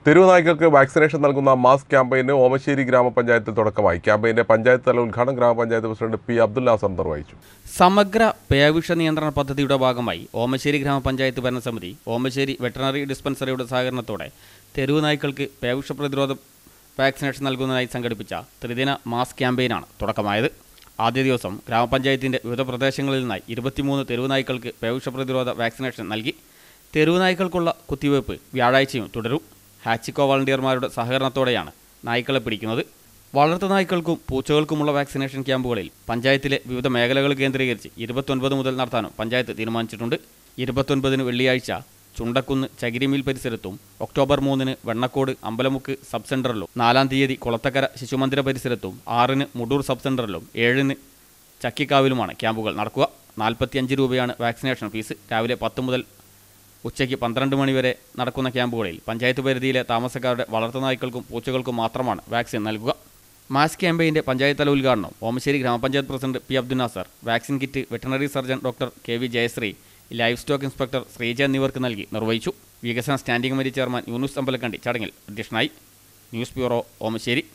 തെരുവ് നായ്ക്കൾക്ക് വാക്സിനേഷൻ നൽകുന്ന മാസ് ക്യാമ്പയിന് ഓമശ്ശേരി ഗ്രാമപഞ്ചായത്തിൽ തുടക്കമായി ക്യാമ്പയിന്റെ പഞ്ചായത്ത് തല ഉദ്ഘാടനം ഗ്രാമപഞ്ചായത്ത് പ്രസിഡന്റ് പി അബ്ദുല്ല അസം നിർവഹിച്ചു സമഗ്ര പേവിഷ നിയന്ത്രണ പദ്ധതിയുടെ ഭാഗമായി ഓമശ്ശേരി ഗ്രാമപഞ്ചായത്ത് ഭരണസമിതി ഓമശ്ശേരി വെറ്ററിനറി ഡിസ്പെൻസറിയുടെ സഹകരണത്തോടെ തെരുവ് നായ്ക്കൾക്ക് പേവിഷ പ്രതിരോധ വാക്സിനേഷൻ നൽകുന്നതിനായി സംഘടിപ്പിച്ച ത്രിദിന മാസ് ക്യാമ്പയിനാണ് തുടക്കമായത് ആദ്യ ദിവസം ഗ്രാമപഞ്ചായത്തിന്റെ വിവിധ പ്രദേശങ്ങളിൽ നിന്നായി ഇരുപത്തിമൂന്ന് തെരുവ് നായ്ക്കൾക്ക് പേവിഷ പ്രതിരോധ വാക്സിനേഷൻ നൽകി തെരുവ് നായ്ക്കൾക്കുള്ള കുത്തിവയ്പ് വ്യാഴാഴ്ചയും തുടരും ഹാച്ചിക്കോ വളണ്ടിയർമാരുടെ സഹകരണത്തോടെയാണ് നായ്ക്കളെ പിടിക്കുന്നത് വളർത്തു നായ്ക്കൾക്കും പൂച്ചകൾക്കുമുള്ള വാക്സിനേഷൻ ക്യാമ്പുകളിൽ പഞ്ചായത്തിലെ വിവിധ മേഖലകൾ കേന്ദ്രീകരിച്ച് ഇരുപത്തൊൻപത് മുതൽ നടത്താനും പഞ്ചായത്ത് തീരുമാനിച്ചിട്ടുണ്ട് ഇരുപത്തൊൻപതിന് വെള്ളിയാഴ്ച ചുണ്ടക്കുന്ന് ചകിരിമിൽ പരിസരത്തും ഒക്ടോബർ മൂന്നിന് വെണ്ണക്കോട് അമ്പലമുക്ക് സബ് സെന്ററിലും നാലാം തീയതി കുളത്തക്കര ശിശുമന്ദിര പരിസരത്തും ആറിന് മുടൂർ സബ് സെന്ററിലും ഏഴിന് ചക്കിക്കാവിലുമാണ് ക്യാമ്പുകൾ നടക്കുക നാൽപ്പത്തിയഞ്ച് രൂപയാണ് വാക്സിനേഷൻ ഫീസ് രാവിലെ പത്ത് മുതൽ ഉച്ചയ്ക്ക് പന്ത്രണ്ട് മണിവരെ നടക്കുന്ന ക്യാമ്പുകളിൽ പഞ്ചായത്ത് പരിധിയിലെ താമസക്കാരുടെ വളർത്തുനായ്ക്കൾക്കും പൂച്ചകൾക്കും മാത്രമാണ് വാക്സിൻ നൽകുക മാസ് ക്യാമ്പയിൻ്റെ പഞ്ചായത്ത് തല ഉദ്ഘാടനം ഓമശ്ശേരി ഗ്രാമപഞ്ചായത്ത് president P Abdul Nasar vaccine kit veterinary surgeon doctor K V Jayasree life stock inspector Sreeja എന്നിവർക്ക് നൽകി നിർവഹിച്ചു വികസന standing committee chairman Yunus Ambalakkandi ചടങ്ങിൽ അധ്യക്ഷനായി ന്യൂസ് ബ്യൂറോ ഓമശ്ശേരി